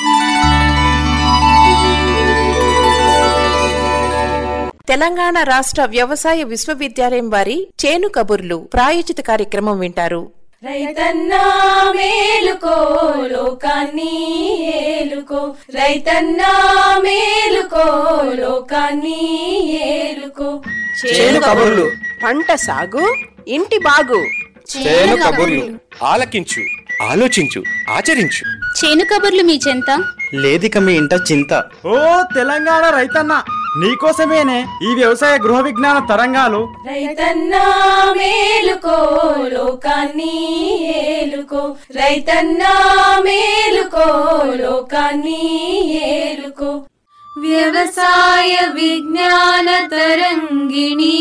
తెలంగాణ రాష్ట్ర వ్యవసాయ విశ్వవిద్యాలయం వారి చేను కబుర్లు ప్రాయోజిత కార్యక్రమం వింటారు రైతన్నా మేలుకో లోకాన్ని ఏలుకో రైతన్నా మేలుకో లోకాన్ని ఏలుకో చేను కబుర్లు పంట సాగు ఇంటి బాగు చేను కబుర్లు ఆలకించు ఆలోచించు ఆచరించు చేను కబుర్లు మీ చెంత లేదిక మీ ఇంట చింత ఓ తెలంగాణ రైతన్న నీకోసమేనే ఈ వ్యవసాయ గృహ విజ్ఞాన తరంగాలు రైతన్నా మేలుకో లోకాన్ని ఏలుకో రైతన్నా మేలుకో లోకాన్ని ఏలుకో వ్యవసాయ విజ్ఞాన తరంగిణి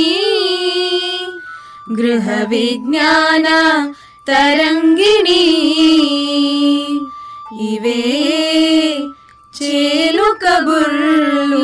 గృహ విజ్ఞాన తరంగిణి ఇవే చేలు కబుర్లు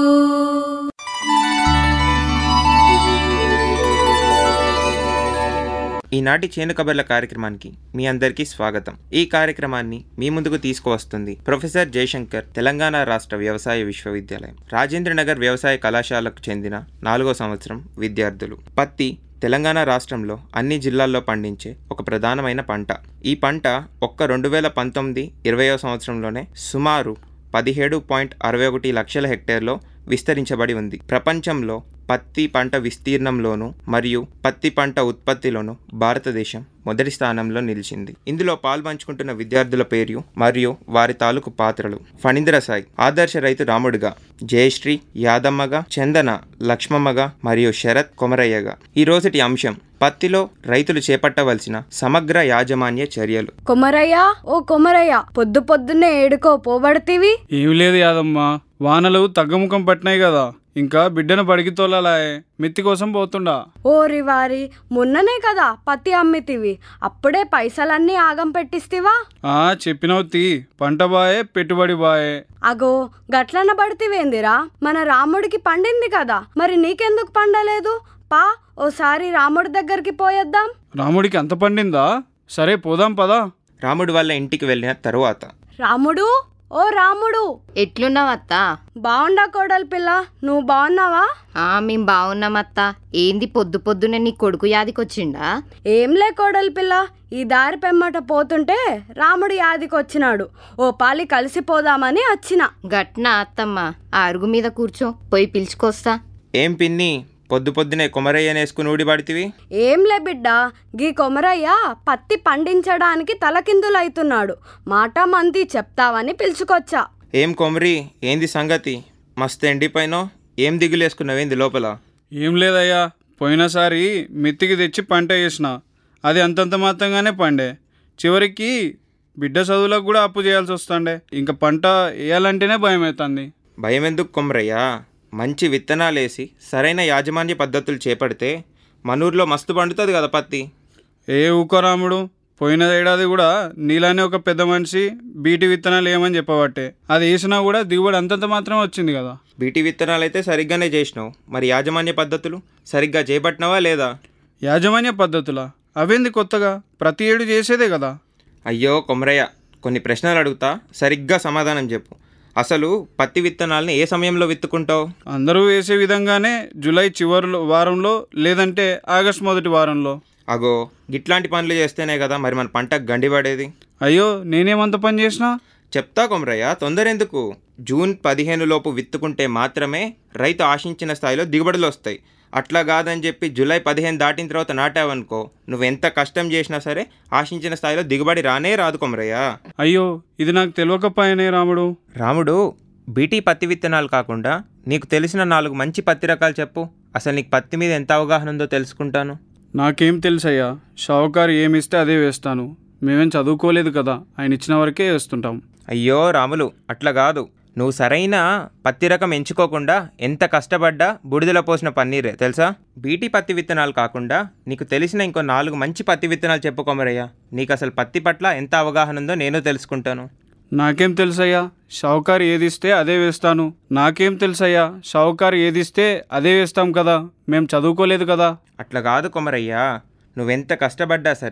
ఈనాటి చేను కబర్ల కార్యక్రమానికి మీ అందరికీ స్వాగతం ఈ కార్యక్రమాన్ని మీ ముందుకు తీసుకువస్తుంది ప్రొఫెసర్ జయశంకర్ తెలంగాణ రాష్ట్ర వ్యవసాయ విశ్వవిద్యాలయం రాజేంద్రనగర్ వ్యవసాయ కళాశాలకు చెందిన నాలుగో సంవత్సరం విద్యార్థులు పత్తి తెలంగాణ రాష్ట్రంలో అన్ని జిల్లాల్లో పండించే ఒక ప్రధానమైన పంట ఈ పంట ఒక్క రెండు వేల పంతొమ్మిది ఇరవయో సంవత్సరంలోనే సుమారు పదిహేడు పాయింట్ అరవై ఒకటి లక్షల హెక్టేర్లో విస్తరించబడి ఉంది ప్రపంచంలో పత్తి పంట విస్తీర్ణంలోను మరియు పత్తి పంట ఉత్పత్తిలోను భారతదేశం మొదటి స్థానంలో నిలిచింది ఇందులో పాల్పంచుకుంటున్న విద్యార్థుల పేరు మరియు వారి తాలూకు పాత్రలు ఫణీంద్ర సాయి ఆదర్శ రైతు రాముడుగా జయశ్రీ యాదమ్మగా చందన లక్ష్మమ్మగా మరియు శరత్ కొమరయ్యగా ఈ రోజుటి అంశం పత్తిలో రైతులు చేపట్టవలసిన సమగ్ర యాజమాన్య చర్యలు కొమరయ్య ఓ కొమరయ్య పొద్దు పొద్దున్నే ఏడుకో పోబడితివి ఏం లేదు యాదమ్మా వానలు తగ్గముఖం పట్టినాయి కదా ఇంకా బిడ్డను బడికి తోలాలాయే మిత్తి కోసం పోతుండా ఓరి వారి మొన్ననే కదా పత్తి అమ్మితివి అప్పుడే పైసలన్నీ ఆగం పెట్టిస్తివా ఆ చెప్పినవు తీ పంట బాయే పెట్టుబడి బాయే అగో గట్లన పడితివేందిరా మన రాముడికి పండింది కదా మరి నీకెందుకు పండలేదు పా ఓసారి రాముడి దగ్గరికి పోయొద్దాం రాముడికి అంత పండిందా సరే పోదాం పదా రాముడి వాళ్ళ ఇంటికి వెళ్ళిన తరువాత రాముడు ఓ రాముడు ఎట్లున్నావత్తా బాగుండా కోడలి పిల్ల నువ్వు బాగున్నావా ఆ మేం బాగున్నామత్తా ఏంది పొద్దు పొద్దునే నీ కొడుకు యాదికొచ్చిండా ఏంలే కోడలి పిల్ల ఈ దారి పెమ్మట పోతుంటే రాముడు యాదికొచ్చినాడు ఓ పాలి కలిసిపోదామని వచ్చిన గట్న అత్తమ్మ ఆ అరుగు మీద కూర్చో పోయి పిలుచుకొస్తా ఏం పిన్ని పొద్దు పొద్దునే కొమరయ్యనేసుకుని ఊడిపడితివి ఏంలే బిడ్డ గీ కొమరయ్య పత్తి పండించడానికి తలకిందులైతున్నాడు మాట మంది చెప్తావని పిలుచుకొచ్చా ఏం కొమరి ఏంది సంగతి మస్తు ఎండిపోయినో ఏం దిగులేసుకున్నావేంది లోపల ఏం లేదయ్యా పోయినసారి మిత్తికి తెచ్చి పంట వేసిన అది అంతంత మాత్రంగానే పండే చివరికి బిడ్డ చదువులకు కూడా అప్పు చేయాల్సి వస్తుండే ఇంకా పంట వేయాలంటేనే భయం అవుతుంది భయం ఎందుకు కొమరయ్యా మంచి విత్తనాలేసి సరైన యాజమాన్య పద్ధతులు చేపడితే మనూర్లో మస్తు పండుతుంది కదా పత్తి ఏ ఊకోరాముడు పోయిన ఏడాది కూడా నీలానే ఒక పెద్ద మనిషి బీటి విత్తనాలు ఏమని చెప్పబట్టే అది వేసినా కూడా దిగుబడి అంతంత మాత్రమే వచ్చింది కదా బీటీ విత్తనాలు అయితే సరిగ్గానే చేసినావు మరి యాజమాన్య పద్ధతులు సరిగ్గా చేపట్టినావా లేదా యాజమాన్య పద్ధతులా అవేంది కొత్తగా ప్రతి ఏడు చేసేదే కదా అయ్యో కొమరయ్య కొన్ని ప్రశ్నలు అడుగుతా సరిగ్గా సమాధానం చెప్పు అసలు పత్తి విత్తనాలని ఏ సమయంలో విత్తుకుంటావు అందరూ వేసే విధంగానే జూలై చివరిలో వారంలో లేదంటే ఆగస్ట్ మొదటి వారంలో అగో గిట్లాంటి పనులు చేస్తేనే కదా మరి మన పంట గండిపడేది అయ్యో నేనేమంత పని చేసినా చెప్తా కొమరయ్య తొందర ఎందుకు జూన్ పదిహేను లోపు విత్తుకుంటే మాత్రమే రైతు ఆశించిన స్థాయిలో దిగుబడులు వస్తాయి అట్లా కాదని చెప్పి జూలై పదిహేను దాటిన తర్వాత నాటావనుకో నువ్వు ఎంత కష్టం చేసినా సరే ఆశించిన స్థాయిలో దిగుబడి రానే రాదు కొమరయ్య అయ్యో ఇది నాకు తెలియకపోయానే రాముడు రాముడు బీటీ పత్తి విత్తనాలు కాకుండా నీకు తెలిసిన నాలుగు మంచి పత్తి రకాలు చెప్పు అసలు నీకు పత్తి మీద ఎంత అవగాహన ఉందో తెలుసుకుంటాను నాకేం తెలుసయ్యా షావుకారు ఏమిస్తే అదే వేస్తాను మేమేం చదువుకోలేదు కదా ఆయన ఇచ్చిన వరకే వేస్తుంటాం అయ్యో రాములు అట్లా కాదు నువ్వు సరైన పత్తి రకం ఎంచుకోకుండా ఎంత కష్టపడ్డా బుడిదలో పోసిన పన్నీరే తెలుసా బీటీ పత్తి విత్తనాలు కాకుండా నీకు తెలిసిన ఇంకో నాలుగు మంచి పత్తి విత్తనాలు చెప్పుకోమరయ్యా నీకు అసలు పత్తి పట్ల ఎంత అవగాహన ఉందో నేను తెలుసుకుంటాను నాకేం తెలుసయ్యా షావుకారు ఏది ఇస్తే అదే వేస్తాను నాకేం తెలుసయ్యా షావుకారు ఏది ఇస్తే అదే వేస్తాం కదా మేం చదువుకోలేదు కదా అట్లా కాదు కొమరయ్యా నువ్వెంత కష్టపడ్డా సరే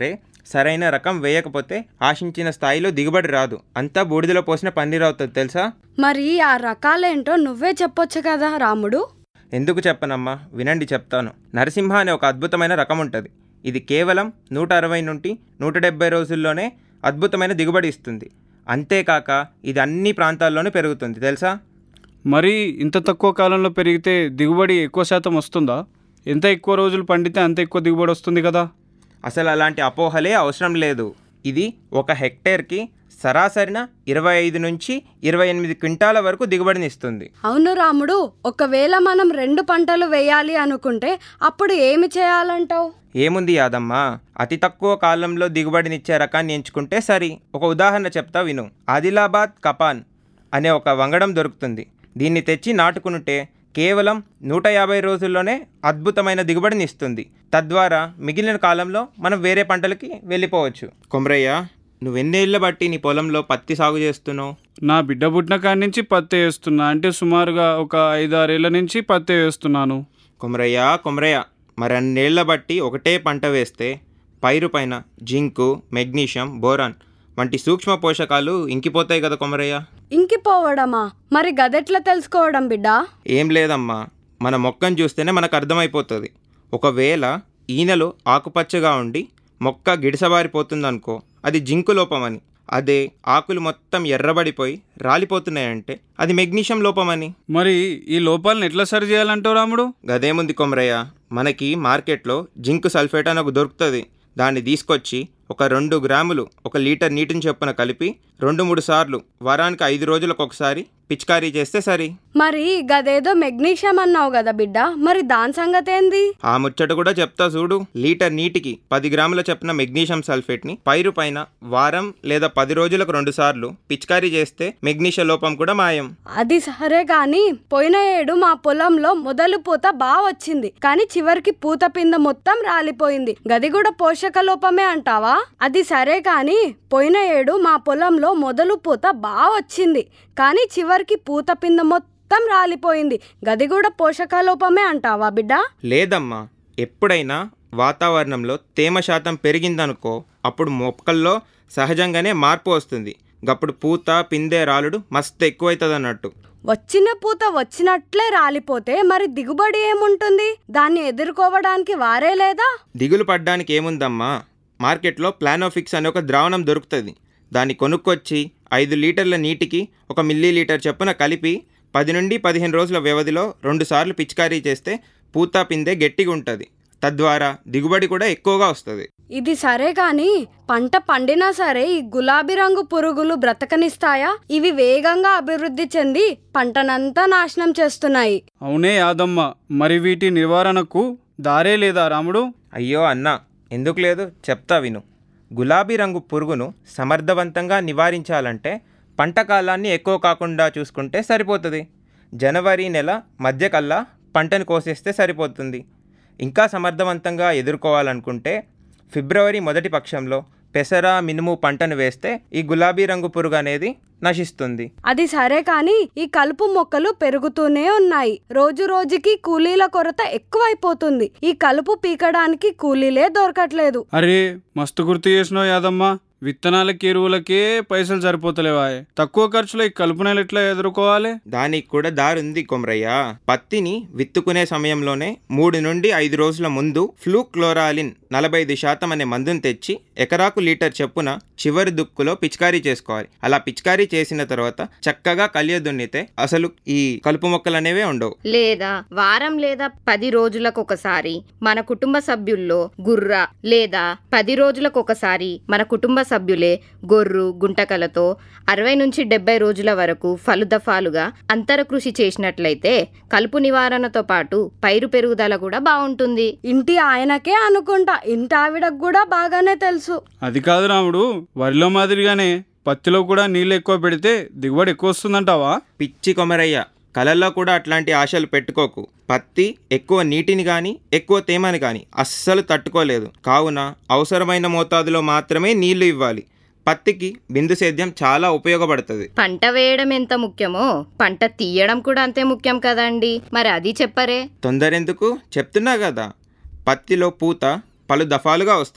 సరైన రకం వేయకపోతే ఆశించిన స్థాయిలో దిగుబడి రాదు అంతా బూడిదలో పోసిన పన్నీర్ అవుతుంది తెలుసా మరి ఆ రకాలేంటో నువ్వే చెప్పొచ్చు కదా రాముడు ఎందుకు చెప్పనమ్మా వినండి చెప్తాను నరసింహ అనే ఒక అద్భుతమైన రకం ఉంటుంది ఇది కేవలం నూట అరవై నుండి నూట డెబ్బై రోజుల్లోనే అద్భుతమైన దిగుబడి ఇస్తుంది అంతేకాక ఇది అన్ని ప్రాంతాల్లోనూ పెరుగుతుంది తెలుసా మరి ఇంత తక్కువ కాలంలో పెరిగితే దిగుబడి ఎక్కువ శాతం వస్తుందా ఎంత ఎక్కువ రోజులు పండితే అంత ఎక్కువ దిగుబడి వస్తుంది కదా అసలు అలాంటి అపోహలే అవసరం లేదు ఇది ఒక హెక్టేర్కి సరాసరిన ఇరవై ఐదు నుంచి ఇరవై ఎనిమిది క్వింటాల వరకు దిగుబడిని ఇస్తుంది అవును రాముడు ఒకవేళ మనం రెండు పంటలు వేయాలి అనుకుంటే అప్పుడు ఏమి చేయాలంటావు ఏముంది యాదమ్మా అతి తక్కువ కాలంలో దిగుబడినిచ్చే రకాన్ని ఎంచుకుంటే సరి ఒక ఉదాహరణ చెప్తా విను ఆదిలాబాద్ కపాన్ అనే ఒక వంగడం దొరుకుతుంది దీన్ని తెచ్చి నాటుకుంటే కేవలం నూట యాభై రోజుల్లోనే అద్భుతమైన దిగుబడిని ఇస్తుంది తద్వారా మిగిలిన కాలంలో మనం వేరే పంటలకి వెళ్ళిపోవచ్చు కొమరయ్య నువ్వెన్నేళ్ళ బట్టి నీ పొలంలో పత్తి సాగు చేస్తున్నావు నా బిడ్డ పుట్టిన కాడి నుంచి పత్తి వేస్తున్నా అంటే సుమారుగా ఒక ఐదారేళ్ల నుంచి పత్తి వేస్తున్నాను కొమరయ్య కొమరయ్య మరి అన్నేళ్ల బట్టి ఒకటే పంట వేస్తే పైరు పైన జింకు మెగ్నీషియం బోరాన్ వంటి సూక్ష్మ పోషకాలు ఇంకిపోతాయి కదా కొమరయ్య ఇంకిపోవడమా మరి గదెట్లా తెలుసుకోవడం బిడ్డా ఏం లేదమ్మా మన మొక్కను చూస్తేనే మనకు అర్థమైపోతుంది ఒకవేళ ఈనెలు ఆకుపచ్చగా ఉండి మొక్క గిడిసబారిపోతుందనుకో అది జింకు లోపమని అదే ఆకులు మొత్తం ఎర్రబడిపోయి రాలిపోతున్నాయంటే అది మెగ్నీషియం లోపమని మరి ఈ లోపాలను ఎట్లా సరి చేయాలంటావు రాముడు గదేముంది కొమరయ్య మనకి మార్కెట్లో జింక్ సల్ఫేట్ అని ఒక దొరుకుతుంది దాన్ని తీసుకొచ్చి ఒక రెండు గ్రాములు ఒక లీటర్ నీటిని చొప్పున కలిపి రెండు మూడు సార్లు వారానికి ఐదు రోజులకు ఒకసారి పిచికారీ చేస్తే సరి మరి గదేదో మెగ్నీషియం అన్నావు కదా బిడ్డ మరి దాని సంగతి ఏంది ఆ ముచ్చట కూడా చెప్తా చూడు లీటర్ నీటికి పది గ్రాముల చొప్పున మెగ్నీషియం సల్ఫేట్ని పైరు పైన వారం లేదా పది రోజులకు రెండు సార్లు పిచికారీ చేస్తే మెగ్నీషియం లోపం కూడా మాయం అది సరే గాని పోయిన ఏడు మా పొలంలో మొదలు పూత బాగా వచ్చింది కానీ చివరికి పూత పింద మొత్తం రాలిపోయింది గది కూడా పోషక లోపమే అంటావా అది సరే కాని పోయిన ఏడు మా పొలంలో మొదలు పూత బాగా వచ్చింది కానీ చివరికి పూత పింద మొత్తం రాలిపోయింది గది కూడా పోషక లోపమే అంటావా బిడ్డ లేదమ్మా ఎప్పుడైనా వాతావరణంలో తేమ శాతం పెరిగిందనుకో అప్పుడు మొక్కల్లో సహజంగానే మార్పు వస్తుంది గప్పుడు పూత పిందె రాలుడు మస్తు ఎక్కువైతుంది అన్నట్టు వచ్చిన పూత వచ్చినట్లే రాలిపోతే మరి దిగుబడి ఏముంటుంది దాన్ని ఎదుర్కోవడానికి వారే లేదా దిగులు పడ్డానికి ఏముందమ్మా మార్కెట్లో ప్లానోఫిక్స్ అనే ఒక ద్రావణం దొరుకుతుంది దాన్ని కొనుక్కొచ్చి ఐదు లీటర్ల నీటికి ఒక మిల్లీ లీటర్ చొప్పున కలిపి పది నుండి పదిహేను రోజుల వ్యవధిలో రెండుసార్లు పిచికారీ చేస్తే పూత పిందె గట్టిగా ఉంటుంది తద్వారా దిగుబడి కూడా ఎక్కువగా వస్తుంది ఇది సరే కాని పంట పండినా సరే ఈ గులాబీ రంగు పురుగులు బ్రతకనిస్తాయా ఇవి వేగంగా అభివృద్ధి చెంది పంటనంతా నాశనం చేస్తున్నాయి అవునే యాదమ్మ మరి వీటి నివారణకు దారే లేదా రాముడు అయ్యో అన్నా ఎందుకు లేదు చెప్తా విను గులాబీ రంగు పురుగును సమర్థవంతంగా నివారించాలంటే పంట కాలాన్ని ఎక్కువ కాకుండా చూసుకుంటే సరిపోతుంది జనవరి నెల మధ్యకల్లా పంటను కోసేస్తే సరిపోతుంది ఇంకా సమర్థవంతంగా ఎదుర్కోవాలనుకుంటే ఫిబ్రవరి మొదటి పక్షంలో పెసర మినుము పంటను వేస్తే ఈ గులాబీ రంగు పురుగు అనేది నశిస్తుంది అది సరే కాని ఈ కలుపు మొక్కలు పెరుగుతూనే ఉన్నాయి రోజు రోజుకి కూలీల కొరత ఎక్కువైపోతుంది ఈ కలుపు పీకడానికి కూలీలే దొరకట్లేదు అరే మస్తు గుర్తు చేసినావు యాదమ్మ విత్తనాలకి ఎరువులకే పైసలు సరిపోతలేవా తక్కువ ఖర్చులో ఈ కలుపునలు ఎట్లా ఎదుర్కోవాలి దానికి కూడా దారి ఉంది కొమరయ్య పత్తిని విత్తుకునే సమయంలోనే మూడు నుండి ఐదు రోజుల ముందు ఫ్లూక్లోరాలిన్ నలభై ఐదు శాతం అనే మందును తెచ్చి ఎకరాకు లీటర్ చెప్పున చివరి దుక్కులో పిచికారీ చేసుకోవాలి అలా పిచికారీ చేసిన తర్వాత చక్కగా కలియ దున్నితే అసలు ఈ కలుపు మొక్కలు అనేవే ఉండవు లేదా వారం లేదా పది రోజులకు ఒకసారి మన కుటుంబ సభ్యుల్లో గుర్ర లేదా పది రోజులకు ఒకసారి మన కుటుంబ సభ్యులే గొర్రు గుంటకలతో అరవై నుంచి డెబ్బై రోజుల వరకు ఫలుదఫాలుగా అంతర కృషి చేసినట్లయితే కలుపు నివారణతో పాటు పైరు పెరుగుదల కూడా బాగుంటుంది ఇంటి ఆయనకే అనుకుంటా ఇంటి ఆవిడకు కూడా బాగానే తెలుసు అది కాదు రాముడు వరిలో మాదిరిగానే పత్తిలో కూడా నీళ్ళు ఎక్కువ పెడితే దిగుబడి ఎక్కువ వస్తుందంటావా పిచ్చి కొమరయ్య కలల్లో కూడా అట్లాంటి ఆశలు పెట్టుకోకు పత్తి ఎక్కువ నీటిని కానీ ఎక్కువ తేమని కానీ అస్సలు తట్టుకోలేదు కావున అవసరమైన మోతాదులో మాత్రమే నీళ్లు ఇవ్వాలి పత్తికి బిందు సేద్యం చాలా ఉపయోగపడుతుంది పంట వేయడం ఎంత ముఖ్యమో పంట తీయడం కూడా అంతే ముఖ్యం కదండి మరి అది చెప్పరే తొందరెందుకు చెప్తున్నా కదా పత్తిలో పూత పలు దఫాలుగా వస్తుంది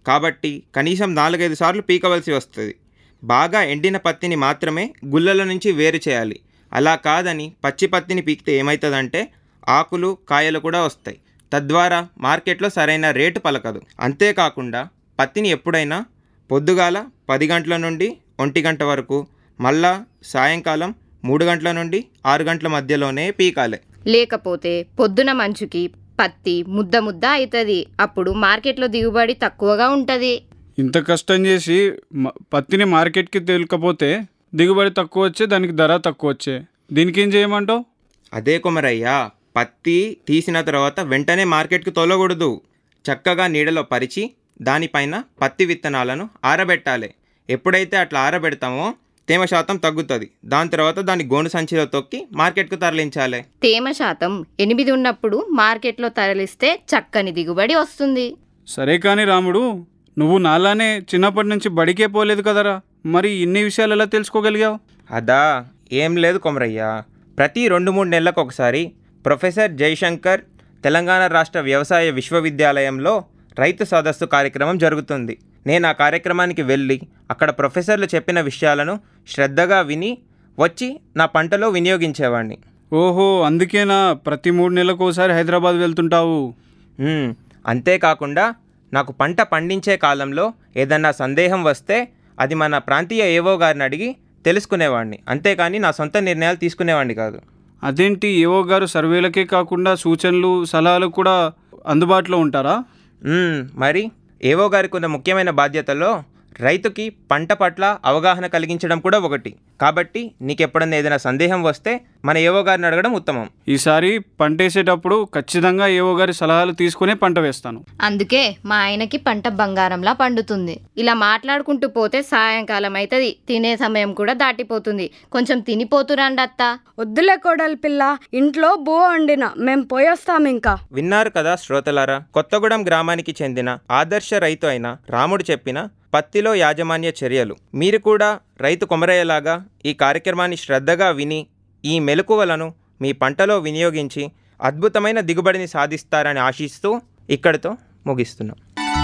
కాబట్టి కనీసం నాలుగైదు సార్లు పీకవలసి వస్తుంది బాగా ఎండిన పత్తిని మాత్రమే గుల్లల నుంచి వేరు చేయాలి అలా కాదని పచ్చి పత్తిని పీకితే ఏమవుతుందంటే ఆకులు కాయలు కూడా వస్తాయి తద్వారా మార్కెట్లో సరైన రేటు పలకదు అంతేకాకుండా పత్తిని ఎప్పుడైనా పొద్దుగాల పది గంటల నుండి ఒంటి గంట వరకు మళ్ళా సాయంకాలం మూడు గంటల నుండి ఆరు గంటల మధ్యలోనే పీకాలి లేకపోతే పొద్దున మంచుకి పత్తి ముద్ద ముద్ద అవుతుంది అప్పుడు మార్కెట్లో దిగుబడి తక్కువగా ఉంటుంది ఇంత కష్టం చేసి మ- పత్తిని మార్కెట్కి తేలుకపోతే దిగుబడి తక్కువ వచ్చే దానికి ధర తక్కువ వచ్చే దీనికి ఏం చేయమంటావు అదే కుమరయ్య పత్తి తీసిన తర్వాత వెంటనే మార్కెట్కి తోలకూడదు చక్కగా నీడలో పరిచి దానిపైన పత్తి విత్తనాలను ఆరబెట్టాలి ఎప్పుడైతే అట్లా ఆరబెడతామో తేమ శాతం తగ్గుతుంది దాని తర్వాత దాన్ని గోను సంచిలో తొక్కి మార్కెట్కు తరలించాలి తేమ శాతం ఎనిమిది ఉన్నప్పుడు మార్కెట్లో తరలిస్తే చక్కని దిగుబడి వస్తుంది సరే కానీ రాముడు నువ్వు నాలానే చిన్నప్పటి నుంచి బడికే పోలేదు కదరా మరి ఇన్ని విషయాలు ఎలా తెలుసుకోగలిగావు అదా ఏం లేదు కొమరయ్య ప్రతి రెండు మూడు నెలలకు ఒకసారి ప్రొఫెసర్ జయశంకర్ తెలంగాణ రాష్ట్ర వ్యవసాయ విశ్వవిద్యాలయంలో రైతు సదస్సు కార్యక్రమం జరుగుతుంది నేను ఆ కార్యక్రమానికి వెళ్ళి అక్కడ ప్రొఫెసర్లు చెప్పిన విషయాలను శ్రద్ధగా విని వచ్చి నా పంటలో వినియోగించేవాడిని ఓహో అందుకేనా ప్రతి మూడు నెలలకు ఒకసారి హైదరాబాద్ వెళ్తుంటావు మ్మ్. అంతేకాకుండా నాకు పంట పండించే కాలంలో ఏదన్నా సందేహం వస్తే అది మన ప్రాంతీయ ఏవో గారిని అడిగి తెలుసుకునేవాడిని అంతేకాని నా సొంత నిర్ణయాలు తీసుకునేవాడిని కాదు అదేంటి ఏవో గారు సర్వేలకే కాకుండా సూచనలు సలహాలు కూడా అందుబాటులో ఉంటారా మ్మ్, మరి ఏవో గారికి ఉన్న ముఖ్యమైన బాధ్యతలో రైతుకి పంట పట్ల అవగాహన కలిగించడం కూడా ఒకటి కాబట్టి నీకు ఎప్పుడన్నా ఏదైనా సందేహం వస్తే మన ఏవో గారిని అడగడం ఉత్తమం ఈసారి పంట వేసేటప్పుడు ఖచ్చితంగా ఏవో గారి సలహాలు తీసుకునే పంట వేస్తాను అందుకే మా ఆయనకి పంట బంగారంలా పండుతుంది ఇలా మాట్లాడుకుంటూ పోతే సాయంకాలం అవుతుంది తినే సమయం కూడా దాటిపోతుంది కొంచెం తినిపోతురండి అత్త వద్దులే కోడలి పిల్ల ఇంట్లో బో వండిన మేం పోయొస్తాం ఇంకా విన్నారు కదా శ్రోతలారా కొత్తగూడెం గ్రామానికి చెందిన ఆదర్శ రైతు అయిన రాముడు చెప్పిన పత్తిలో యాజమాన్య చర్యలు మీరు కూడా రైతు కొమరయ్యలాగా ఈ కార్యక్రమాన్ని శ్రద్ధగా విని ఈ మెలకువలను మీ పంటలో వినియోగించి అద్భుతమైన దిగుబడిని సాధిస్తారని ఆశిస్తూ ఇక్కడితో ముగిస్తున్నాం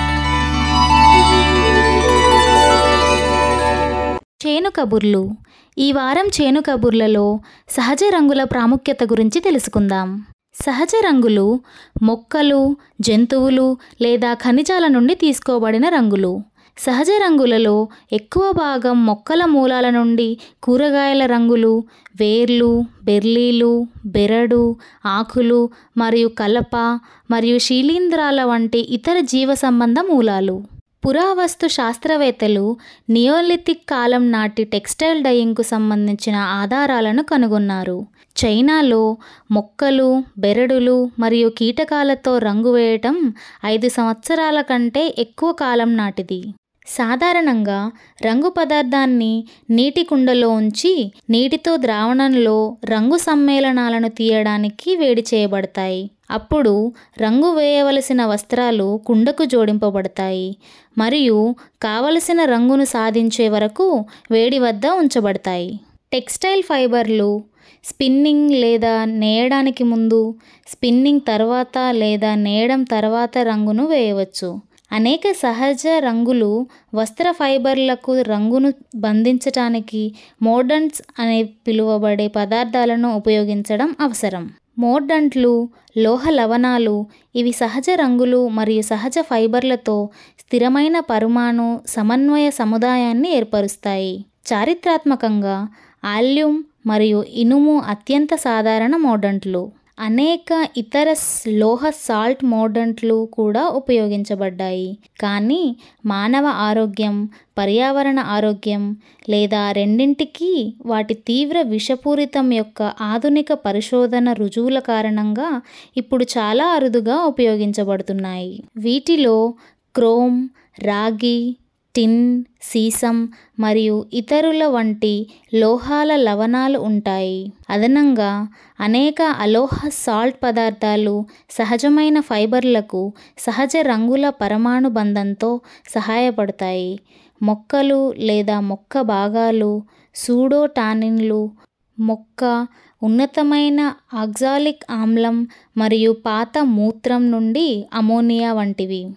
చేను కబుర్లు ఈ వారం చేను కబుర్లలో సహజ రంగుల ప్రాముఖ్యత గురించి తెలుసుకుందాం సహజ రంగులు మొక్కలు జంతువులు లేదా ఖనిజాల నుండి తీసుకోబడిన రంగులు సహజ రంగులలో ఎక్కువ భాగం మొక్కల మూలాల నుండి కూరగాయల రంగులు వేర్లు బెర్లీలు బెరడు ఆకులు మరియు కలప మరియు శీలీంధ్రాల వంటి ఇతర జీవ సంబంధ మూలాలు పురావస్తు శాస్త్రవేత్తలు నియోలిథిక్ కాలం నాటి టెక్స్టైల్ డయింగ్కు సంబంధించిన ఆధారాలను కనుగొన్నారు చైనాలో మొక్కలు బెరడులు మరియు కీటకాలతో రంగు వేయటం ఐదు సంవత్సరాల కంటే ఎక్కువ కాలం నాటిది సాధారణంగా రంగు పదార్థాన్ని నీటి కుండలో ఉంచి నీటితో ద్రావణంలో రంగు సమ్మేళనాలను తీయడానికి వేడి చేయబడతాయి అప్పుడు రంగు వేయవలసిన వస్త్రాలు కుండకు జోడింపబడతాయి మరియు కావలసిన రంగును సాధించే వరకు వేడి వద్ద ఉంచబడతాయి టెక్స్టైల్ ఫైబర్లు స్పిన్నింగ్ లేదా నేయడానికి ముందు స్పిన్నింగ్ తర్వాత లేదా నేయడం తర్వాత రంగును వేయవచ్చు అనేక సహజ రంగులు వస్త్ర ఫైబర్లకు రంగును బంధించటానికి మోర్డంట్స్ అనే పిలువబడే పదార్థాలను ఉపయోగించడం అవసరం మోర్డంట్లు లోహ లవణాలు ఇవి సహజ రంగులు మరియు సహజ ఫైబర్లతో స్థిరమైన పరమాణు సమన్వయ సముదాయాన్ని ఏర్పరుస్తాయి చారిత్రాత్మకంగా ఆల్యూమ్ మరియు ఇనుము అత్యంత సాధారణ మోర్డంట్లు అనేక ఇతర స్- లోహ సాల్ట్ మోర్డంట్లు కూడా ఉపయోగించబడ్డాయి కానీ మానవ ఆరోగ్యం పర్యావరణ ఆరోగ్యం లేదా రెండింటికి వాటి తీవ్ర విషపూరితం యొక్క ఆధునిక పరిశోధన రుజువుల కారణంగా ఇప్పుడు చాలా అరుదుగా ఉపయోగించబడుతున్నాయి వీటిలో క్రోమ్ రాగి టిన్ సీసం మరియు ఇతరుల వంటి లోహాల లవణాలు ఉంటాయి అదనంగా అనేక అలోహ సాల్ట్ పదార్థాలు సహజమైన ఫైబర్లకు సహజ రంగుల పరమాణు బంధంతో సహాయపడతాయి మొక్కలు లేదా మొక్క భాగాలు సూడో టానిన్లు మొక్క ఉన్నతమైన ఆక్సాలిక్ ఆమ్లం మరియు పాత మూత్రం నుండి అమోనియా వంటివి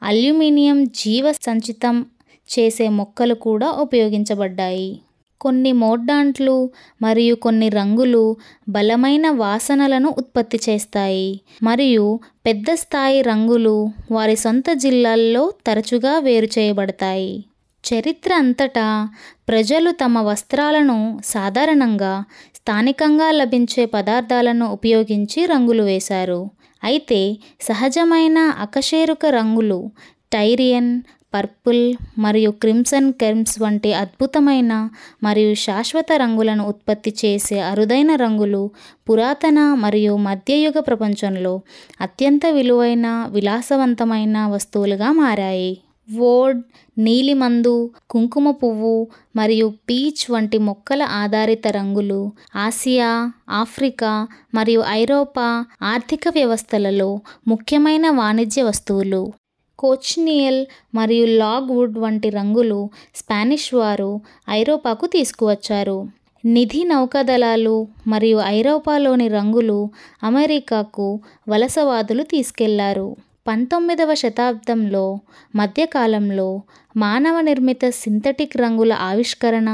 అల్యూమినియం జీవ సంచితం చేసే మొక్కలు కూడా ఉపయోగించబడ్డాయి కొన్ని మోడ్డాంట్లు మరియు కొన్ని రంగులు బలమైన వాసనలను ఉత్పత్తి చేస్తాయి మరియు పెద్ద స్థాయి రంగులు వారి సొంత జిల్లాల్లో తరచుగా వేరు చేయబడతాయి చరిత్ర అంతటా ప్రజలు తమ వస్త్రాలను సాధారణంగా స్థానికంగా లభించే పదార్థాలను ఉపయోగించి రంగులు వేశారు అయితే సహజమైన అకశేరుక రంగులు టైరియన్ పర్పుల్ మరియు క్రిమ్సన్ కెర్మ్స్ వంటి అద్భుతమైన మరియు శాశ్వత రంగులను ఉత్పత్తి చేసే అరుదైన రంగులు పురాతన మరియు మధ్యయుగ ప్రపంచంలో అత్యంత విలువైన విలాసవంతమైన వస్తువులుగా మారాయి వోడ్ నీలిమందు కుంకుమ పువ్వు మరియు పీచ్ వంటి మొక్కల ఆధారిత రంగులు ఆసియా ఆఫ్రికా మరియు ఐరోపా ఆర్థిక వ్యవస్థలలో ముఖ్యమైన వాణిజ్య వస్తువులు కోచ్నియల్ మరియు లాగ్ వుడ్ వంటి రంగులు స్పానిష్ వారు ఐరోపాకు తీసుకువచ్చారు నిధి నౌకాదళాలు మరియు ఐరోపాలోని రంగులు అమెరికాకు వలసవాదులు తీసుకెళ్లారు పంతొమ్మిదవ శతాబ్దంలో మధ్యకాలంలో మానవ నిర్మిత సింథటిక్ రంగుల ఆవిష్కరణ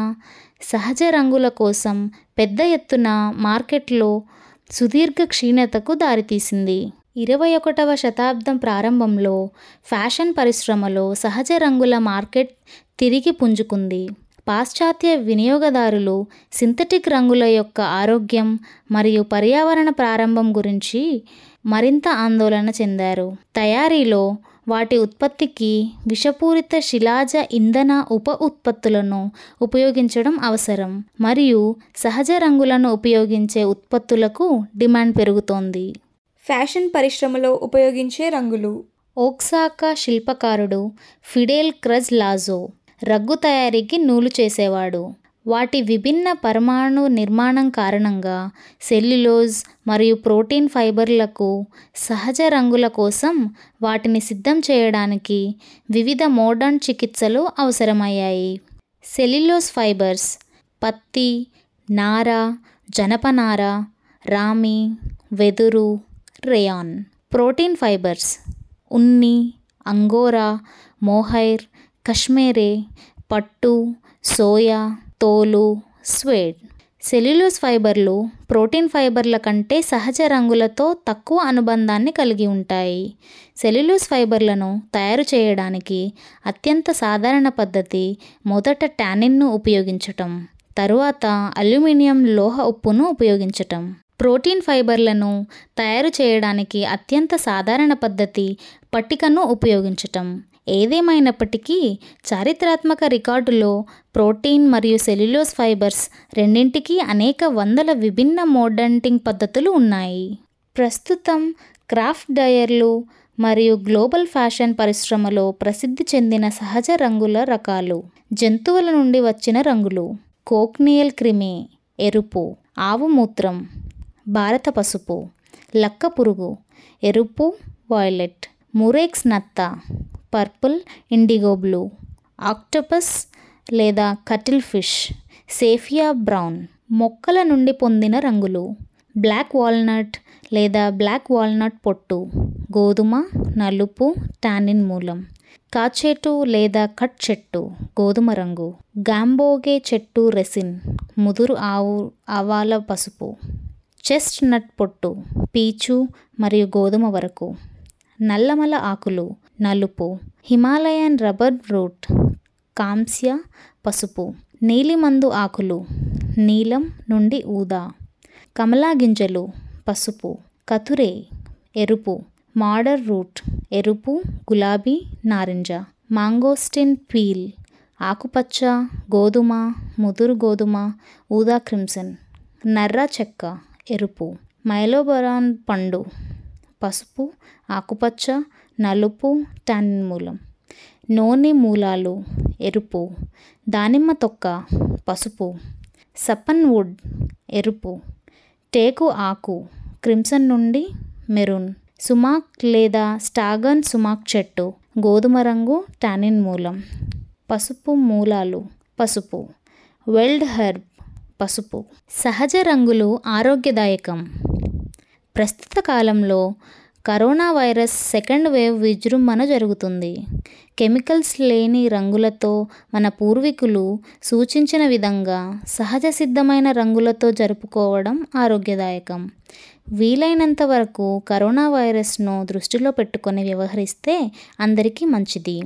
సహజ రంగుల కోసం పెద్ద ఎత్తున మార్కెట్లో సుదీర్ఘ క్షీణతకు దారితీసింది ఇరవై ఒకటవ శతాబ్దం ప్రారంభంలో ఫ్యాషన్ పరిశ్రమలో సహజ రంగుల మార్కెట్ తిరిగి పుంజుకుంది పాశ్చాత్య వినియోగదారులు సింథటిక్ రంగుల యొక్క ఆరోగ్యం మరియు పర్యావరణ ప్రారంభం గురించి మరింత ఆందోళన చెందారు తయారీలో వాటి ఉత్పత్తికి విషపూరిత శిలాజ ఇంధన ఉప ఉత్పత్తులను ఉపయోగించడం అవసరం మరియు సహజ రంగులను ఉపయోగించే ఉత్పత్తులకు డిమాండ్ పెరుగుతోంది ఫ్యాషన్ పరిశ్రమలో ఉపయోగించే రంగులు ఓక్సాకా శిల్పకారుడు ఫిడేల్ క్రజ్ లాజో రగ్గు తయారీకి నూలు చేసేవాడు వాటి విభిన్న పరమాణు నిర్మాణం కారణంగా సెల్యులోజ్ మరియు ప్రోటీన్ ఫైబర్లకు సహజ రంగుల కోసం వాటిని సిద్ధం చేయడానికి వివిధ మోడర్న్ చికిత్సలు అవసరమయ్యాయి సెల్యులోజ్ ఫైబర్స్ పత్తి నార జనపనార రామి వెదురు రేయాన్ ప్రోటీన్ ఫైబర్స్ ఉన్ని అంగోరా మోహైర్ కష్మేరే పట్టు సోయా తోలు స్వేడ్ సెల్యులోజ్ ఫైబర్లు ప్రోటీన్ ఫైబర్ల కంటే సహజ రంగులతో తక్కువ అనుబంధాన్ని కలిగి ఉంటాయి సెల్యులోజ్ ఫైబర్లను తయారు చేయడానికి అత్యంత సాధారణ పద్ధతి మొదట టానిన్ను ఉపయోగించటం తరువాత అల్యూమినియం లోహ ఉప్పును ఉపయోగించటం ప్రోటీన్ ఫైబర్లను తయారు చేయడానికి అత్యంత సాధారణ పద్ధతి పట్టికను ఉపయోగించటం ఏదేమైనప్పటికీ చారిత్రాత్మక రికార్డులో ప్రోటీన్ మరియు సెల్యులోజ్ ఫైబర్స్ రెండింటికి అనేక వందల విభిన్న మోడర్నింగ్ పద్ధతులు ఉన్నాయి ప్రస్తుతం క్రాఫ్ట్ డయర్లు మరియు గ్లోబల్ ఫ్యాషన్ పరిశ్రమలో ప్రసిద్ధి చెందిన సహజ రంగుల రకాలు జంతువుల నుండి వచ్చిన రంగులు కోక్నియల్ క్రిమి ఎరుపు ఆవు మూత్రం భారత పసుపు లక్క పురుగు ఎరుపు వాయిలెట్ మురేక్స్ నత్త పర్పుల్ ఇండిగో బ్లూ ఆక్టోపస్ లేదా కటిల్ ఫిష్ సేఫియా బ్రౌన్ మొక్కల నుండి పొందిన రంగులు బ్లాక్ వాల్నట్ లేదా బ్లాక్ వాల్నట్ పొట్టు గోధుమ నలుపు టానిన్ మూలం కాచేటు లేదా కట్ చెట్టు గోధుమ రంగు గాంబోగే చెట్టు రెసిన్ ముదురు ఆవు ఆవాల పసుపు చెస్ట్ నట్ పొట్టు పీచు మరియు గోధుమ వరకు నల్లమల ఆకులు నలుపు హిమాలయన్ రబ్బర్ రూట్ కాంస్య పసుపు నీలిమందు ఆకులు నీలం నుండి ఊదా కమలా గింజలు పసుపు కతురే ఎరుపు మాడర్ రూట్ ఎరుపు గులాబీ నారింజ మాంగోస్టిన్ పీల్ ఆకుపచ్చ గోధుమ ముదురు గోధుమ ఊదా క్రిమ్సన్ నర్ర చెక్క ఎరుపు మైలోబరాన్ పండు పసుపు ఆకుపచ్చ నలుపు టానిన్ మూలం నూనె మూలాలు ఎరుపు దానిమ్మ తొక్క పసుపు సపన్ వుడ్ ఎరుపు టేకు ఆకు క్రిమ్సన్ నుండి మెరూన్ సుమాక్ లేదా స్టాగన్ సుమాక్ చెట్టు గోధుమ రంగు టానిన్ మూలం పసుపు మూలాలు పసుపు వెల్డ్ హెర్బ్ పసుపు సహజ రంగులు ఆరోగ్యదాయకం ప్రస్తుత కాలంలో కరోనా వైరస్ సెకండ్ వేవ్ విజృంభణ జరుగుతుంది కెమికల్స్ లేని రంగులతో మన పూర్వీకులు సూచించిన విధంగా సహజ సిద్ధమైన రంగులతో జరుపుకోవడం ఆరోగ్యదాయకం వీలైనంత వరకు కరోనా వైరస్ను దృష్టిలో పెట్టుకొని వ్యవహరిస్తే అందరికీ మంచిది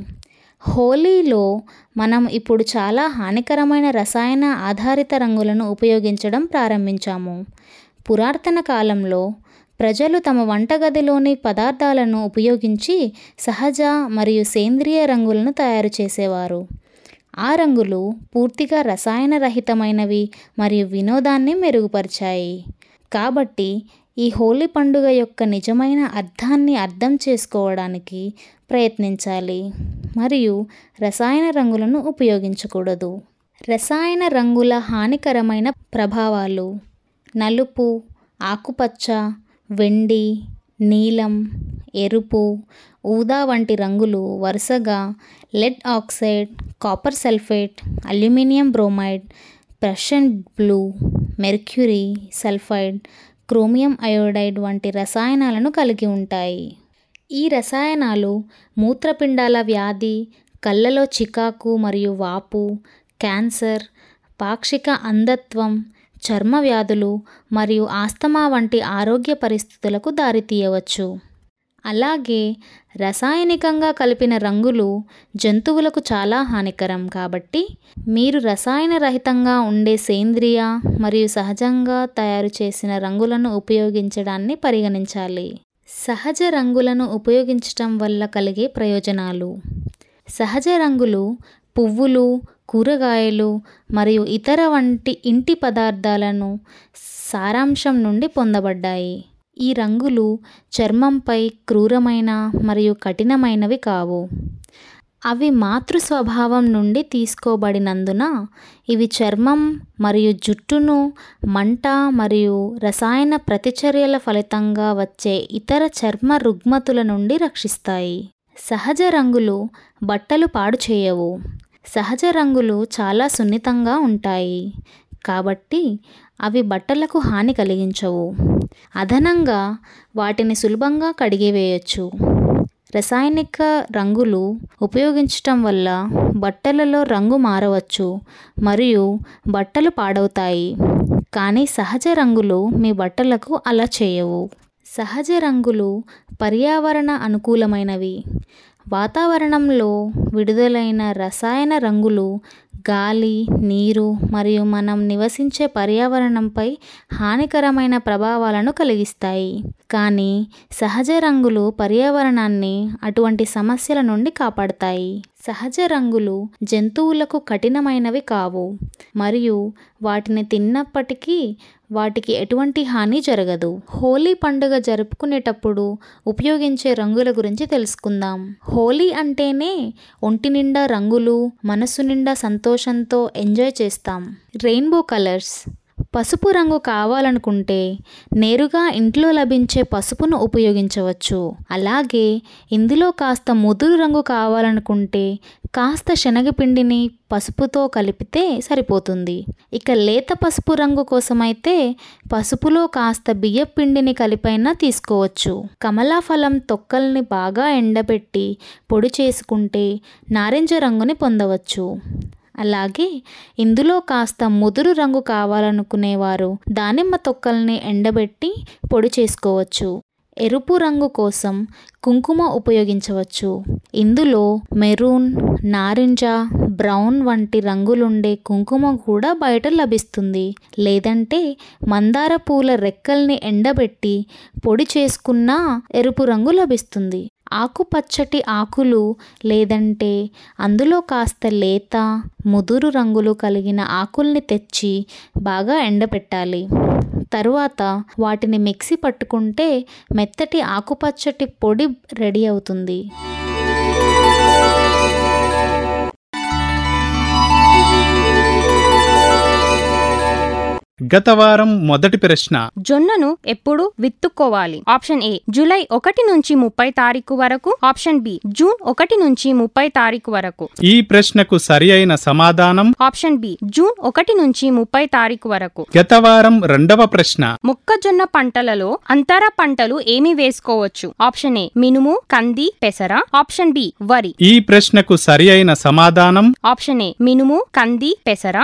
హోలీలో మనం ఇప్పుడు చాలా హానికరమైన రసాయన ఆధారిత రంగులను ఉపయోగించడం ప్రారంభించాము పురాతన కాలంలో ప్రజలు తమ వంటగదిలోని పదార్థాలను ఉపయోగించి సహజ మరియు సేంద్రియ రంగులను తయారు చేసేవారు ఆ రంగులు పూర్తిగా రసాయన రహితమైనవి మరియు వినోదాన్ని మెరుగుపరిచాయి కాబట్టి ఈ హోలీ పండుగ యొక్క నిజమైన అర్థాన్ని అర్థం చేసుకోవడానికి ప్రయత్నించాలి మరియు రసాయన రంగులను ఉపయోగించకూడదు రసాయన రంగుల హానికరమైన ప్రభావాలు నలుపు ఆకుపచ్చ వెండి నీలం ఎరుపు ఊదా వంటి రంగులు వరుసగా lead oxide copper sulphate aluminium bromide Prussian blue mercury sulphide chromium iodide వంటి రసాయనాలను కలిగి ఉంటాయి ఈ రసాయనాలు మూత్రపిండాల వ్యాధి కళ్ళలో చికాకు మరియు వాపు క్యాన్సర్ పాక్షిక అంధత్వం చర్మ వ్యాధులు మరియు ఆస్తమా వంటి ఆరోగ్య పరిస్థితులకు దారితీయవచ్చు అలాగే రసాయనికంగా కలిపిన రంగులు జంతువులకు చాలా హానికరం కాబట్టి మీరు రసాయన రహితంగా ఉండే సేంద్రియ మరియు సహజంగా తయారు చేసిన రంగులను ఉపయోగించడాన్ని పరిగణించాలి సహజ రంగులను ఉపయోగించటం వల్ల కలిగే ప్రయోజనాలు సహజ రంగులు పువ్వులు కూరగాయలు మరియు ఇతర వంటి ఇంటి పదార్థాలను సారాంశం నుండి పొందబడ్డాయి ఈ రంగులు చర్మంపై క్రూరమైన మరియు కఠినమైనవి కావు అవి మాతృ స్వభావం నుండి తీసుకోబడినందున ఇవి చర్మం మరియు జుట్టును మంట మరియు రసాయన ప్రతిచర్యల ఫలితంగా వచ్చే ఇతర చర్మ రుగ్మతుల నుండి రక్షిస్తాయి సహజ రంగులు బట్టలు పాడు చేయవు సహజ రంగులు చాలా సున్నితంగా ఉంటాయి కాబట్టి అవి బట్టలకు హాని కలిగించవు అదనంగా వాటిని సులభంగా కడిగివేయచ్చు రసాయనిక రంగులు ఉపయోగించటం వల్ల బట్టలలో రంగు మారవచ్చు మరియు బట్టలు పాడవుతాయి కానీ సహజ రంగులు మీ బట్టలకు అలా చేయవు సహజ రంగులు పర్యావరణ అనుకూలమైనవి వాతావరణంలో విడుదలైన రసాయన రంగులు గాలి నీరు మరియు మనం నివసించే పర్యావరణంపై హానికరమైన ప్రభావాలను కలిగిస్తాయి కానీ సహజ రంగులు పర్యావరణాన్ని అటువంటి సమస్యల నుండి కాపాడతాయి సహజ రంగులు జంతువులకు కఠినమైనవి కావు మరియు వాటిని తిన్నప్పటికీ వాటికి ఎటువంటి హాని జరగదు హోలీ పండుగ జరుపుకునేటప్పుడు ఉపయోగించే రంగుల గురించి తెలుసుకుందాం హోలీ అంటేనే ఒంటి నిండా రంగులు మనసు నిండా సంతోషంతో ఎంజాయ్ చేస్తాం రెయిన్బో కలర్స్ పసుపు రంగు కావాలనుకుంటే నేరుగా ఇంట్లో లభించే పసుపును ఉపయోగించవచ్చు అలాగే ఇందులో కాస్త ముదురు రంగు కావాలనుకుంటే కాస్త శనగపిండిని పసుపుతో కలిపితే సరిపోతుంది ఇక లేత పసుపు రంగు కోసమైతే పసుపులో కాస్త బియ్య పిండిని కలిపైనా తీసుకోవచ్చు కమలాఫలం తొక్కల్ని బాగా ఎండబెట్టి పొడి చేసుకుంటే నారింజ రంగుని పొందవచ్చు అలాగే ఇందులో కాస్త ముదురు రంగు కావాలనుకునేవారు దానిమ్మ తొక్కల్ని ఎండబెట్టి పొడి చేసుకోవచ్చు ఎరుపు రంగు కోసం కుంకుమ ఉపయోగించవచ్చు ఇందులో మెరూన్ నారింజ బ్రౌన్ వంటి రంగులుండే కుంకుమ కూడా బయట లభిస్తుంది లేదంటే మందార పూల రెక్కల్ని ఎండబెట్టి పొడి చేసుకున్న ఎరుపు రంగు లభిస్తుంది ఆకుపచ్చటి ఆకులు లేదంటే అందులో కాస్త లేత ముదురు రంగులు కలిగిన ఆకుల్ని తెచ్చి బాగా ఎండబెట్టాలి తరువాత వాటిని మిక్సీ పట్టుకుంటే మెత్తటి ఆకుపచ్చటి పొడి రెడీ అవుతుంది గత వారం మొదటి ప్రశ్న జొన్నను ఎప్పుడు విత్తుకోవాలి ఆప్షన్ ఏ జూలై ఒకటి నుంచి ముప్పై తారీఖు వరకు ఆప్షన్ బి జూన్ ఒకటి నుంచి ముప్పై తారీఖు వరకు ఈ ప్రశ్నకు సరి అయిన సమాధానం ఆప్షన్ బి జూన్ ఒకటి నుంచి ముప్పై తారీఖు వరకు గత వారం రెండవ ప్రశ్న మొక్కజొన్న పంటలలో అంతర పంటలు ఏమి వేసుకోవచ్చు ఆప్షన్ ఏ మినుము కంది పెసర ఆప్షన్ బి వరి ఈ ప్రశ్నకు సరి అయిన సమాధానం ఆప్షన్ ఏ మినుము కంది పెసర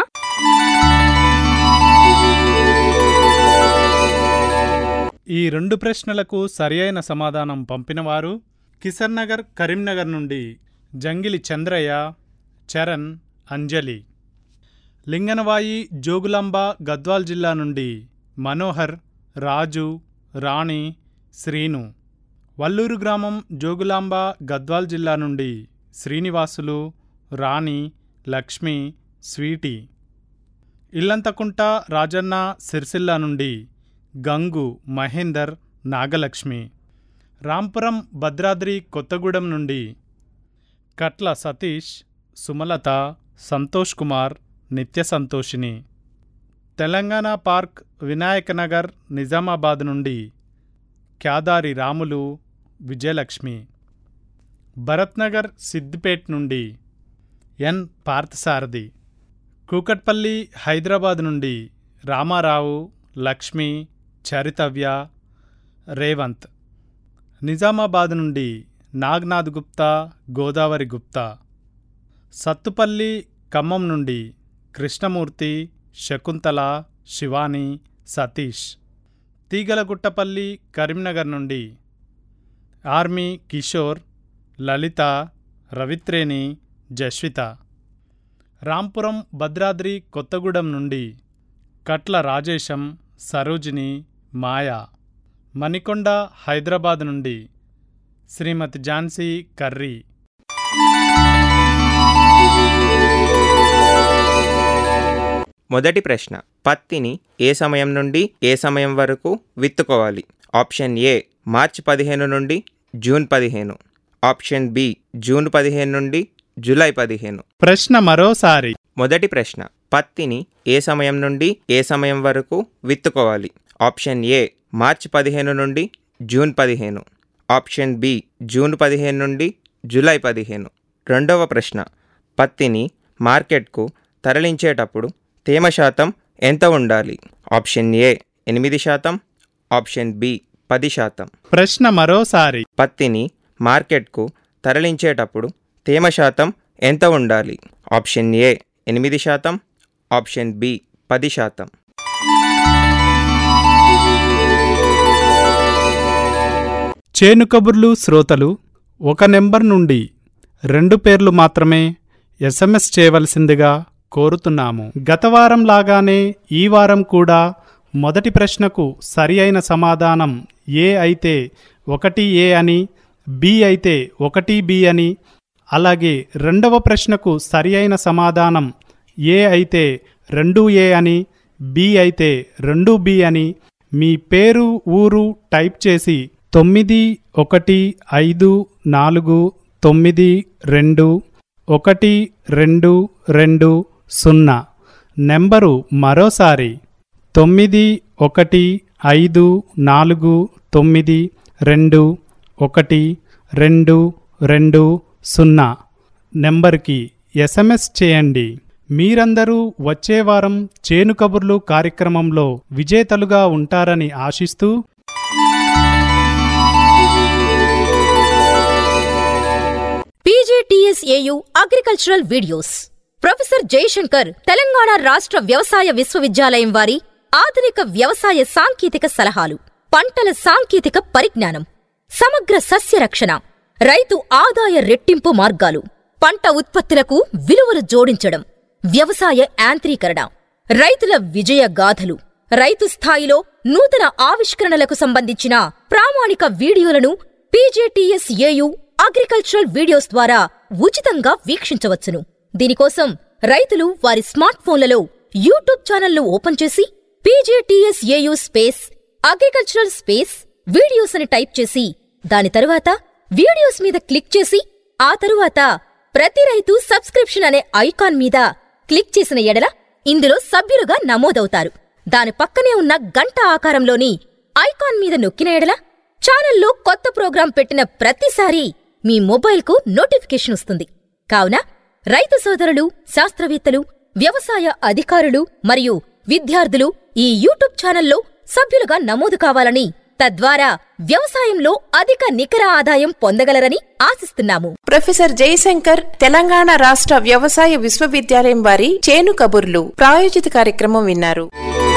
ఈ రెండు ప్రశ్నలకు సరి అయిన సమాధానం పంపినవారు కిసర్ నగర్ కరీంనగర్ నుండి జంగిలి చంద్రయ్య చరణ్ అంజలి లింగనవాయి జోగులాంబ గద్వాల్ జిల్లా నుండి మనోహర్ రాజు రాణి శ్రీను వల్లూరు గ్రామం జోగులాంబ గద్వాల్ జిల్లా నుండి శ్రీనివాసులు రాణి లక్ష్మి స్వీటీ ఇల్లంతకుంట రాజన్న సిరిసిల్ల నుండి గంగు మహేందర్ నాగలక్ష్మి రాంపురం భద్రాద్రి కొత్తగూడెం నుండి కట్ల సతీష్ సుమలత సంతోష్ కుమార్ నిత్య సంతోషిని తెలంగాణ పార్క్ వినాయక నగర్ నిజామాబాద్ నుండి క్యాదారి రాములు విజయలక్ష్మి భరత్ నగర్ సిద్దిపేట్ నుండి ఎన్ పార్థసారథి కూకట్పల్లి హైదరాబాద్ నుండి రామారావు లక్ష్మి చరితవ్య రేవంత్ నిజామాబాద్ నుండి నాగ్నాథ్ గుప్తా గోదావరి గుప్తా సత్తుపల్లి ఖమ్మం నుండి కృష్ణమూర్తి శకుంతల శివాని సతీష్ తీగలగుట్టపల్లి కరీంనగర్ నుండి ఆర్మీ కిషోర్ లలిత రవిత్రేణి జస్విత రాంపురం భద్రాద్రి కొత్తగూడెం నుండి కట్ల రాజేశం సరోజిని మాయా మణికొండ హైదరాబాద్ నుండి శ్రీమతి ఝాన్సీ కర్రీ మొదటి ప్రశ్న పత్తిని ఏ సమయం నుండి ఏ సమయం వరకు విత్తుకోవాలి ఆప్షన్ ఏ మార్చి పదిహేను నుండి జూన్ పదిహేను ఆప్షన్ బి జూన్ పదిహేను నుండి జూలై పదిహేను ప్రశ్న మరోసారి మొదటి ప్రశ్న పత్తిని ఏ సమయం నుండి ఏ సమయం వరకు విత్తుకోవాలి ఆప్షన్ ఏ మార్చి పదిహేను నుండి జూన్ పదిహేను ఆప్షన్ బి జూన్ పదిహేను నుండి జూలై పదిహేను రెండవ ప్రశ్న పత్తిని మార్కెట్కు తరలించేటప్పుడు తేమ శాతం ఎంత ఉండాలి ఆప్షన్ ఏ ఎనిమిది శాతం ఆప్షన్ బి పది శాతం ప్రశ్న మరోసారి పత్తిని మార్కెట్కు తరలించేటప్పుడు తేమ శాతం ఎంత ఉండాలి ఆప్షన్ ఏ ఎనిమిది శాతం ఆప్షన్ బి పది శాతం చేను కబుర్లు శ్రోతలు ఒక నెంబర్ నుండి రెండు పేర్లు మాత్రమే ఎస్ఎంఎస్ చేయవలసిందిగా కోరుతున్నాము గత వారం లాగానే ఈ వారం కూడా మొదటి ప్రశ్నకు సరి అయిన సమాధానం ఏ అయితే ఒకటి ఏ అని బి అయితే ఒకటి బి అని అలాగే రెండవ ప్రశ్నకు సరి అయిన సమాధానం ఏ అయితే రెండు ఏ అని బి అయితే రెండు బి అని మీ పేరు ఊరు టైప్ చేసి తొమ్మిది ఒకటి ఐదు నాలుగు తొమ్మిది రెండు ఒకటి రెండు రెండు సున్నా నెంబరు మరోసారి తొమ్మిది ఒకటి ఐదు నాలుగు తొమ్మిది రెండు ఒకటి రెండు రెండు సున్నా నెంబర్కి ఎస్ఎంఎస్ చేయండి మీరందరూ వచ్చే వారం చేను కబుర్లు కార్యక్రమంలో విజేతలుగా ఉంటారని ఆశిస్తూ PJTSAU agricultural videos professor Jayashankar Telangana రాష్ట్ర వ్యవసాయ విశ్వవిద్యాలయం వారి ఆధునిక వ్యవసాయ సాంకేతిక సలహాలు పంటల సాంకేతిక పరిజ్ఞానం సమగ్ర సస్య రక్షణ రైతు ఆదాయ రెట్టింపు మార్గాలు పంట ఉత్పత్తులకు విలువలు జోడించడం వ్యవసాయ యాంత్రీకరణ రైతుల విజయ గాథలు రైతు స్థాయిలో నూతన ఆవిష్కరణలకు సంబంధించిన ప్రామాణిక వీడియోలను పీజేటీఎస్ఏయు అగ్రికల్చరల్ వీడియోస్ ద్వారా ఉచితంగా వీక్షించవచ్చును దీనికోసం రైతులు వారి స్మార్ట్ ఫోన్లలో యూట్యూబ్ ఛానల్ను ఓపెన్ చేసి PJTSAU space agricultural space videos అని టైప్ చేసి దాని తరువాత వీడియోస్ మీద క్లిక్ చేసి ఆ తరువాత ప్రతి రైతు సబ్స్క్రిప్షన్ అనే ఐకాన్ మీద క్లిక్ చేసిన ఎడల ఇందులో సభ్యులుగా నమోదవుతారు దాని పక్కనే ఉన్న గంట ఆకారంలోని ఐకాన్ మీద నొక్కిన ఎడల ఛానల్లో కొత్త ప్రోగ్రాం పెట్టిన ప్రతిసారీ మీ మొబైల్కు నోటిఫికేషన్ వస్తుంది కావున రైతు సోదరులు శాస్త్రవేత్తలు వ్యవసాయ అధికారులు మరియు విద్యార్థులు ఈ యూట్యూబ్ ఛానల్లో సభ్యులుగా నమోదు కావాలని తద్వారా వ్యవసాయంలో అధిక నికర ఆదాయం పొందగలరని ఆశిస్తున్నాము ప్రొఫెసర్ జయశంకర్ తెలంగాణ రాష్ట్ర వ్యవసాయ విశ్వవిద్యాలయం వారి చేను కబుర్లు ప్రాయోజిత కార్యక్రమం విన్నారు